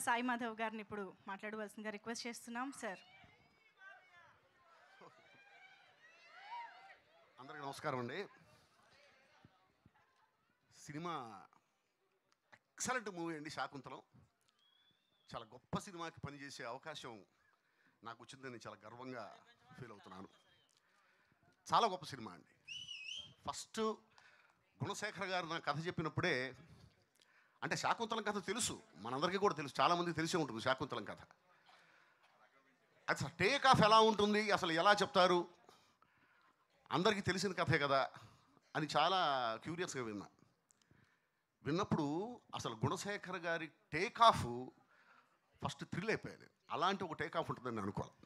సాయి మాధవ్ గారిని ఇప్పుడు మాట్లాడవలసిందిగా రిక్వెస్ట్ చేస్తున్నాం సార్ అందరికీ నమస్కారం అండి సినిమా ఎక్సలెంట్ మూవీ అండి శాకుంతలం చాలా గొప్ప సినిమాకి పనిచేసే అవకాశం నాకు వచ్చిందని చాలా గర్వంగా ఫీల్ అవుతున్నాను చాలా గొప్ప సినిమా అండి ఫస్ట్ గుణశేఖర్ గారు నా కథ చెప్పినప్పుడే అంటే శాకుంతలం కథ తెలుసు మనందరికీ కూడా తెలుసు చాలామందికి తెలిసే ఉంటుంది శాకుంతలం కథ అసలు టేక్ ఆఫ్ ఎలా ఉంటుంది అసలు ఎలా చెప్తారు అందరికీ తెలిసిన కథే కదా అని చాలా క్యూరియస్గా విన్నా విన్నప్పుడు అసలు గుణశేఖర్ గారి టేక్ ఆఫ్ ఫస్ట్ థ్రిల్ అయిపోయాను అలాంటి ఒక టేక్ ఆఫ్ ఉంటుందని నేను అనుకోవాలి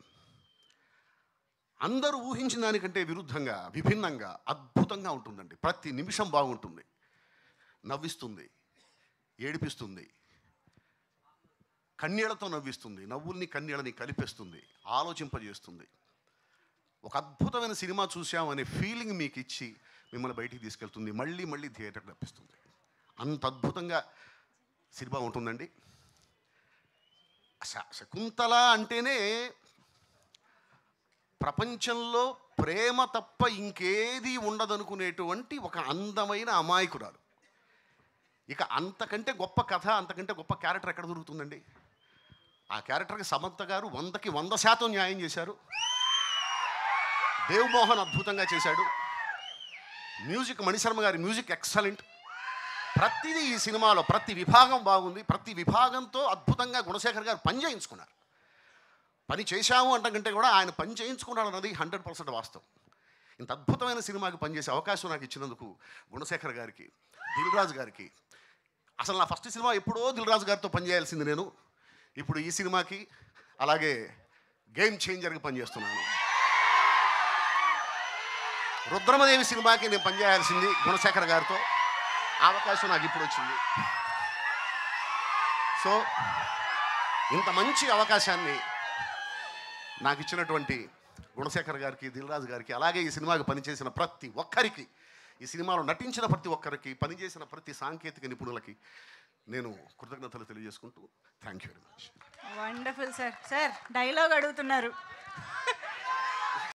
అందరూ ఊహించిన దానికంటే విరుద్ధంగా విభిన్నంగా అద్భుతంగా ఉంటుందండి ప్రతి నిమిషం బాగుంటుంది నవ్విస్తుంది ఏడిపిస్తుంది కన్నీళ్లతో నవ్విస్తుంది నవ్వుల్ని కన్నీళ్ళని కలిపేస్తుంది ఆలోచింపజేస్తుంది ఒక అద్భుతమైన సినిమా చూసామనే ఫీలింగ్ మీకు ఇచ్చి మిమ్మల్ని బయటికి తీసుకెళ్తుంది మళ్ళీ మళ్ళీ థియేటర్ రప్పిస్తుంది అంత అద్భుతంగా సినిమా ఉంటుందండి శ- శకుంతల అంటేనే ప్రపంచంలో ప్రేమ తప్ప ఇంకేది ఉండదనుకునేటువంటి ఒక అందమైన అమాయకురాలు ఇక అంతకంటే గొప్ప కథ అంతకంటే గొప్ప క్యారెక్టర్ ఎక్కడ దొరుకుతుందండి ఆ క్యారెక్టర్కి సమంత గారు వందకి వంద శాతం న్యాయం చేశారు దేవ్ మోహన్ అద్భుతంగా చేశాడు మ్యూజిక్ మణిశర్మ గారి మ్యూజిక్ ఎక్సలెంట్ ప్రతిదీ ఈ సినిమాలో ప్రతి విభాగం బాగుంది ప్రతి విభాగంతో అద్భుతంగా గుణశేఖర్ గారు పని చేయించుకున్నారు పని చేశాము అంటకంటే కూడా ఆయన పని చేయించుకున్నాడు అన్నది హండ్రెడ్ పర్సెంట్ వాస్తవం ఇంత అద్భుతమైన సినిమాకి పనిచేసే అవకాశం నాకు ఇచ్చినందుకు గుణశేఖర్ గారికి దిల్ రాజు గారికి అసలు నా ఫస్ట్ సినిమా ఎప్పుడో దిల్ రాజు గారితో పనిచేయాల్సింది నేను ఇప్పుడు ఈ సినిమాకి అలాగే గేమ్ చేంజర్కి పనిచేస్తున్నాను రుద్రమదేవి సినిమాకి నేను పనిచేయాల్సింది గుణశేఖర్ గారితో ఆ అవకాశం నాకు ఇప్పుడు వచ్చింది సో ఇంత మంచి అవకాశాన్ని నాకు ఇచ్చినటువంటి గుణశేఖర్ గారికి దిల్రాజు గారికి అలాగే ఈ సినిమాకి పనిచేసిన ప్రతి ఒక్కరికి ఈ సినిమాలో నటించిన ప్రతి ఒక్కరికి పనిచేసిన ప్రతి సాంకేతిక నిపుణులకి నేను కృతజ్ఞతలు తెలియజేసుకుంటూ thank you very much wonderful sir sir dialogue అడుగుతున్నారు